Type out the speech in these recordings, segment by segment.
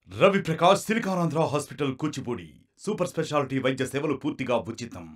Ravi Prakash Siliconandhra hospital Kuchipudi super speciality వైద్య సేవలు పూర్తిగా ఉచితం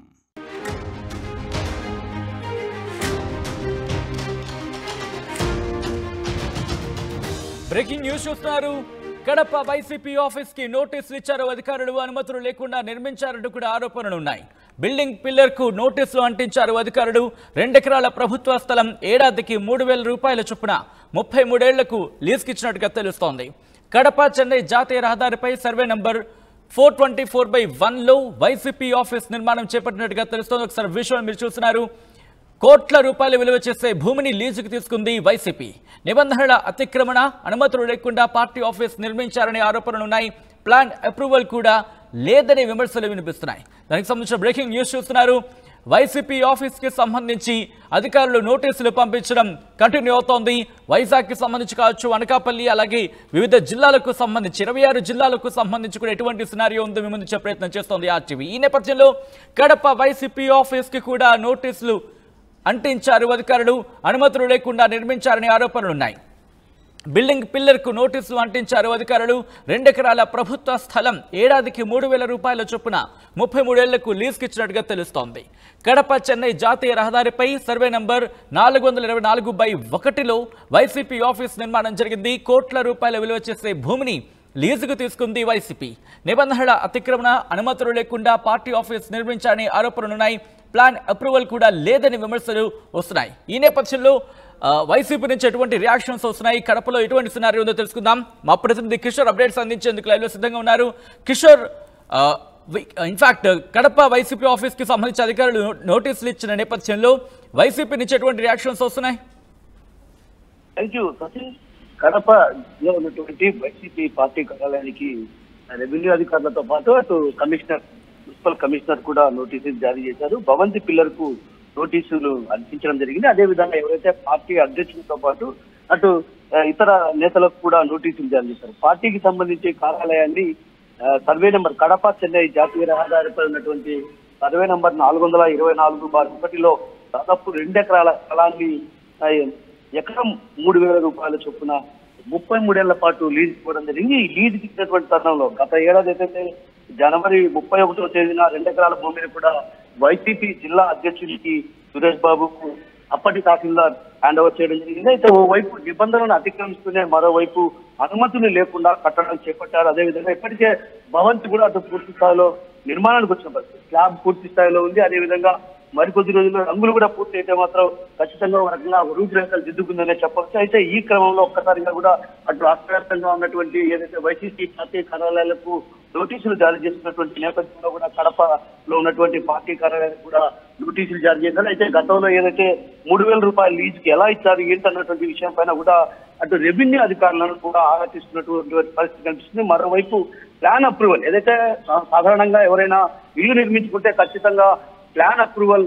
బ్రేకింగ్ న్యూస్ చూస్తున్నారు కడప వైసీపీ ఆఫీస్ కి నోటీసులు ఇచ్చారు అధికారులు అనుమతులు లేకుండా నిర్మించారంటూ కూడా ఆరోపణలు ఉన్నాయి బిల్డింగ్ పిల్లర్ కు నోటీసులు అంటించారు అధికారులు రెండెకరాల ప్రభుత్వ స్థలం ఏడాదికి మూడు వేల రూపాయల చొప్పున ముప్పై మూడేళ్లకు లీజుకిచ్చినట్టుగా తెలుస్తోంది కడప చెన్నై జాతీయ రహదారిపై survey number four twenty four by వన్లో వైసీపీ ఆఫీస్ నిర్మాణం చేపట్టినట్టుగా తెలుస్తోంది ఒకసారి విజువల్ మీరు చూస్తున్నారు కోట్ల రూపాయలు విలువ చేసే భూమిని లీజుకు తీసుకుంది వైసీపీ నిబంధనల అతిక్రమణ అనుమతులు లేకుండా పార్టీ ఆఫీస్ నిర్మించారనే ఆరోపణలున్నాయి ప్లాన్ అప్రూవల్ కూడా లేదని విమర్శలు వినిపిస్తున్నాయి దానికి సంబంధించిన బ్రేకింగ్ న్యూస్ చూస్తున్నారు వైసీపీ ఆఫీస్ కి సంబంధించి అధికారులు నోటీసులు పంపించడం కంటిన్యూ అవుతోంది వైజాగ్ కి సంబంధించి కావచ్చు అనకాపల్లి అలాగే వివిధ జిల్లాలకు సంబంధించి ఇరవై ఆరు జిల్లాలకు సంబంధించి కూడా ఎటువంటి సినారియో ఉందో మీ ముందుంచే ప్రయత్నం చేస్తోంది ఆర్టీవీ ఈ నేపథ్యంలో కడప వైసీపీ ఆఫీస్ కి కూడా నోటీసులు అంటించారు అధికారులు అనుమతులు లేకుండా నిర్మించారనే ఆరోపణలున్నాయి బిల్డింగ్ పిల్లర్కు నోటీసులు అంటించారు అధికారులు రెండెకరాల ప్రభుత్వ స్థలం ఏడాదికి మూడు వేల రూపాయల చొప్పున ముప్పై మూడేళ్లకు లీజుకిచ్చినట్టుగా తెలుస్తోంది కడప చెన్నై జాతీయ రహదారిపై సర్వే నంబర్ నాలుగు వందల ఇరవై నాలుగు బై ఒకటిలో వైసీపీ ఆఫీస్ నిర్మాణం జరిగింది కోట్ల రూపాయల విలువ చేసే భూమిని లీజుకు తీసుకుంది వైసీపీ నిబంధనల అతిక్రమణ అనుమతులు లేకుండా పార్టీ ఆఫీస్ నిర్మించారనే ఆరోపణలున్నాయి ప్లాన్ అప్రూవల్ కూడా లేదని విమర్శలు వస్తున్నాయి ఈ నేపథ్యంలో ఆ, వైసీపీ నుంచి ఎటువంటి రియాక్షన్స్ వస్తున్నాయి కడపలో ఎటువంటి సినారీ ఉందో తెలుసుకుందాం మా ప్రతినిధి కిషోర్ అప్డేట్స్ అందించేందుకు లైవ్లో సిద్ధంగా ఉన్నారు కిషోర్ ఇన్ఫాక్ట్ కడప వైసీపీ ఆఫీస్కి సంబంధించి అధికారులు నోటీసులు ఇచ్చిన నేపథ్యంలో వైసీపీ నుంచి ఎటువంటి రియాక్షన్స్ వస్తున్నాయి థ్యాంక్ యూ సచిన్ కడపలో ఉన్నటువంటి వైసీపీ పార్టీ కార్యాలయానికి రెవెన్యూ అధికారులతో పాటు అటు కమిషనర్ మున్సిపల్ కమిషనర్ కూడా నోటీసులు జారీ చేశారు భవంతి పిల్లర్ కు నోటీసులు అందించడం జరిగింది అదే విధంగా ఎవరైతే పార్టీ అధ్యక్షులతో పాటు అటు ఆ, ఇతర నేతలకు కూడా నోటీసులు జారీ చేశారు పార్టీకి సంబంధించి కార్యాలయాన్ని ఆ, సర్వే నెంబర్ కడప చెన్నై జాతీయ రహదారిపై ఉన్నటువంటి సర్వే నెంబర్ నాలుగు వందల ఇరవై నాలుగు బార్ ఒకటిలో దాదాపు రెండెకరాల స్థలాన్ని ఆ, ఎకరం మూడు వేల రూపాయల చొప్పున ముప్పై మూడేళ్ల పాటు లీజ్ ఇవ్వడం జరిగింది ఈ లీజ్ ఇచ్చినటువంటి తరుణంలో గత ఏడాది అయితే జనవరి ముప్పై ఒకటో తేదీన రెండెకరాల భూమిని కూడా వైసీపీ జిల్లా అధ్యక్షుడికి సురేష్ బాబుకు అప్పటి తహసీల్దార్ హ్యాండ్ ఓవర్ చేయడం జరిగింది అయితే ఓవైపు నిబంధనలను అతిక్రమిస్తూనే మరోవైపు అనుమతులు లేకుండా కట్టడం చేపట్టారు అదేవిధంగా ఇప్పటికే భవంతి కూడా అటు పూర్తి స్థాయిలో నిర్మాణానికి వచ్చిన పరిస్థితి స్లాబ్ పూర్తి స్థాయిలో ఉంది అదేవిధంగా మరికొద్ది రోజుల్లో రంగులు కూడా పూర్తి అయితే మాత్రం ఖచ్చితంగా ఒక రకంగా రూపురేఖలు దిద్దుకుందనే చెప్పవచ్చు అయితే ఈ క్రమంలో ఒక్కసారిగా కూడా అటు రాష్ట్ర వ్యాప్తంగా ఉన్నటువంటి ఏదైతే వైసీపీ జాతీయ కార్యాలయాలకు నోటీసులు జారీ చేసినటువంటి నేపథ్యంలో కూడా కడపలో ఉన్నటువంటి పార్టీ కార్యాలయాలకు కూడా నోటీసులు జారీ చేశారు అయితే గతంలో ఏదైతే మూడు వేల రూపాయల లీజుకి ఎలా ఇచ్చారు ఏంటన్నటువంటి విషయం పైన కూడా అటు రెవెన్యూ అధికారులను కూడా ఆరాధిస్తున్నటువంటి పరిస్థితి కనిపిస్తుంది మరోవైపు ప్లాన్ అప్రూవల్ ఏదైతే సా- సాధారణంగా ఎవరైనా ఇల్లు నిర్మించుకుంటే ఖచ్చితంగా ప్లాన్ అప్రూవల్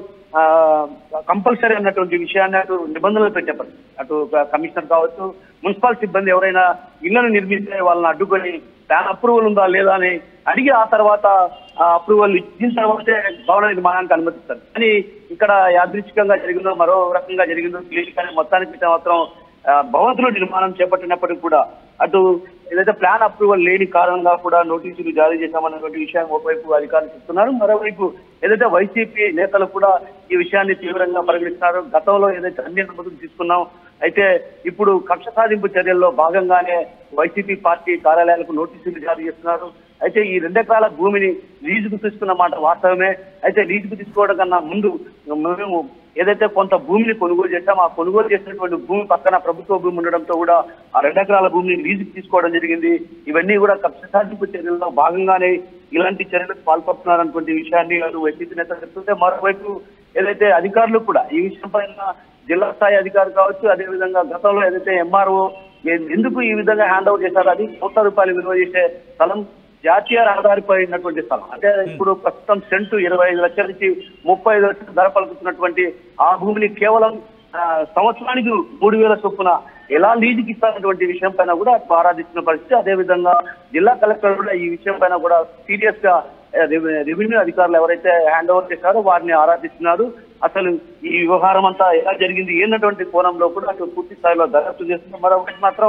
కంపల్సరీ అన్నటువంటి విషయాన్ని అటు నిబంధనలు పెట్టే పరిస్థితి అటు క- కమిషనర్ కావచ్చు మున్సిపల్ సిబ్బంది ఎవరైనా ఇళ్లను నిర్మిస్తే వాళ్ళని అడ్డుకొని ప్లాన్ అప్రూవల్ ఉందా లేదా అని అడిగి ఆ తర్వాత అప్రూవల్ ఇచ్చిన తర్వాతే భవన నిర్మాణానికి అనుమతిస్తారు కానీ ఇక్కడ యాదృచ్ఛికంగా జరిగిందో మరో రకంగా జరిగిందో తెలియదు కానీ మొత్తానికి అయితే మాత్రం ఆ, భవంతుల నిర్మాణం చేపట్టినప్పటికీ కూడా అటు ఏదైతే ప్లాన్ అప్రూవల్ లేని కారణంగా కూడా నోటీసులు జారీ చేశామన్నటువంటి విషయం ఒకవైపు అధికారులు చెప్తున్నారు మరోవైపు ఏదైతే వైసీపీ నేతలు కూడా ఈ విషయాన్ని తీవ్రంగా పరిగణిస్తున్నారు గతంలో ఏదైతే అన్ని అనుమతులు తీసుకున్నాం అయితే ఇప్పుడు కక్ష సాధింపు చర్యల్లో భాగంగానే వైసీపీ పార్టీ కార్యాలయాలకు నోటీసులు జారీ చేస్తున్నారు అయితే ఈ రెండెకరాల భూమిని లీజుకు తీసుకున్న మాట వాస్తవమే అయితే లీజుకు తీసుకోవడం కన్నా ముందు మేము ఏదైతే కొంత భూమిని కొనుగోలు చేశాం ఆ కొనుగోలు చేసినటువంటి భూమి పక్కన ప్రభుత్వ భూమి ఉండడంతో కూడా ఆ రెండెకరాల భూమిని లీజుకు తీసుకోవడం జరిగింది ఇవన్నీ కూడా కక్ష సాధింపు చర్యల్లో భాగంగానే ఇలాంటి చర్యలకు పాల్పడుతున్నారన్నటువంటి విషయాన్ని అటు వైసీపీ నేతలు చెప్తుంటే మరోవైపు ఏదైతే అధికారులు కూడా ఈ విషయం పైన జిల్లా స్థాయి అధికారి కావచ్చు అదేవిధంగా గతంలో ఏదైతే ఎంఆర్ఓ ఎందుకు ఈ విధంగా హ్యాండ్ ఓవర్ చేశారు అది కోట్ల రూపాయలు విలువ చేసే స్థలం జాతీయ రహదారిపై ఉన్నటువంటి స్థలం అంటే ఇప్పుడు ప్రస్తుతం సెంటు ఇరవై ఐదు లక్షల నుంచి ముప్పై ఐదు లక్షల ధర పలుకుతున్నటువంటి ఆ భూమిని కేవలం ఆ, సంవత్సరానికి మూడు వేల చొప్పున ఎలా లీజుకి ఇస్తారన్నటువంటి విషయం పైన కూడా ఆరాధిస్తున్న పరిస్థితి అదేవిధంగా జిల్లా కలెక్టర్ కూడా ఈ విషయం పైన కూడా సీరియస్ గా ఆ, రెవె- రెవెన్యూ అధికారులు ఎవరైతే హ్యాండ్ ఓవర్ చేశారో వారిని ఆరాధిస్తున్నారు అసలు ఈ వ్యవహారం అంతా ఎలా జరిగింది ఏంటటువంటి కోణంలో కూడా అటు పూర్తి స్థాయిలో దర్యాప్తు చేస్తున్నారు మరొకటి మాత్రం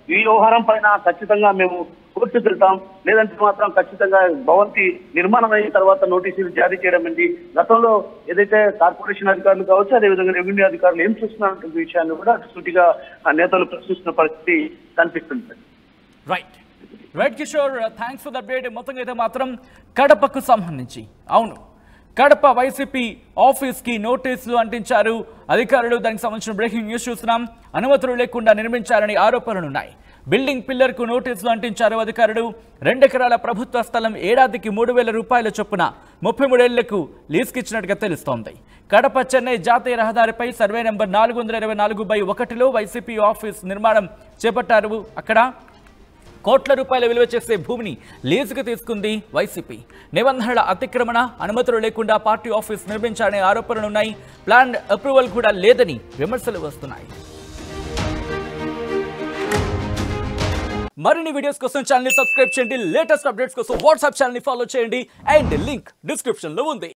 ఈ వ్యవహారం పైన ఖచ్చితంగా మేము కోర్టుకు వెళ్తాం లేదంటే మాత్రం ఖచ్చితంగా భవంతి నిర్మాణం అయిన తర్వాత నోటీసులు జారీ చేయడం ఏంటి గతంలో ఏదైతే కార్పొరేషన్ అధికారులు కావచ్చు అదేవిధంగా రెవెన్యూ అధికారులు ఏం చూస్తున్నారంటే విషయాన్ని కూడా సూటిగా ఆ నేతలు ప్రశ్నిస్తున్న పరిస్థితి కనిపిస్తుంది right right Kishore thanks for the update మొత్తంగా అయితే మాత్రం కడపకు సంబంధించి అవును కడప వైసీపీ ఆఫీస్కి నోటీసులు అంటించారు అధికారులు దానికి సంబంధించిన బ్రేకింగ్ న్యూస్ చూస్తున్నాం అనుమతులు లేకుండా నిర్మించారని ఆరోపణలున్నాయి బిల్డింగ్ పిల్లర్కు నోటీసులు అంటించారు అధికారులు రెండెకరాల ప్రభుత్వ స్థలం ఏడాదికి మూడు వేల రూపాయల చొప్పున ముప్పై మూడేళ్లకు లీజుకిచ్చినట్టుగా తెలుస్తోంది కడప చెన్నై జాతీయ రహదారిపై సర్వే నెంబర్ నాలుగు వందల ఇరవై నాలుగు బై ఒకటిలో వైసీపీ ఆఫీస్ నిర్మాణం చేపట్టారు అక్కడ కోట్ల రూపాయల విలువ చేసే భూమిని లీజుకు తీసుకుంది వైసీపీ నిబంధనల అతిక్రమణ అనుమతులు లేకుండా పార్టీ ఆఫీస్ నిర్మించాలనే ఆరోపణలున్నాయి ప్లాన్ అప్రూవల్ కూడా లేదని విమర్శలు వస్తున్నాయి మరిన్ని వీడియోస్ కోసం ఛానల్ సబ్స్క్రైబ్ చేయండి లేటెస్ట్ అప్డేట్స్ కోసం వాట్సాప్ ఛానల్ ఫాలో చేయండి అండ్ లింక్ డిస్క్రిప్షన్ లో ఉంది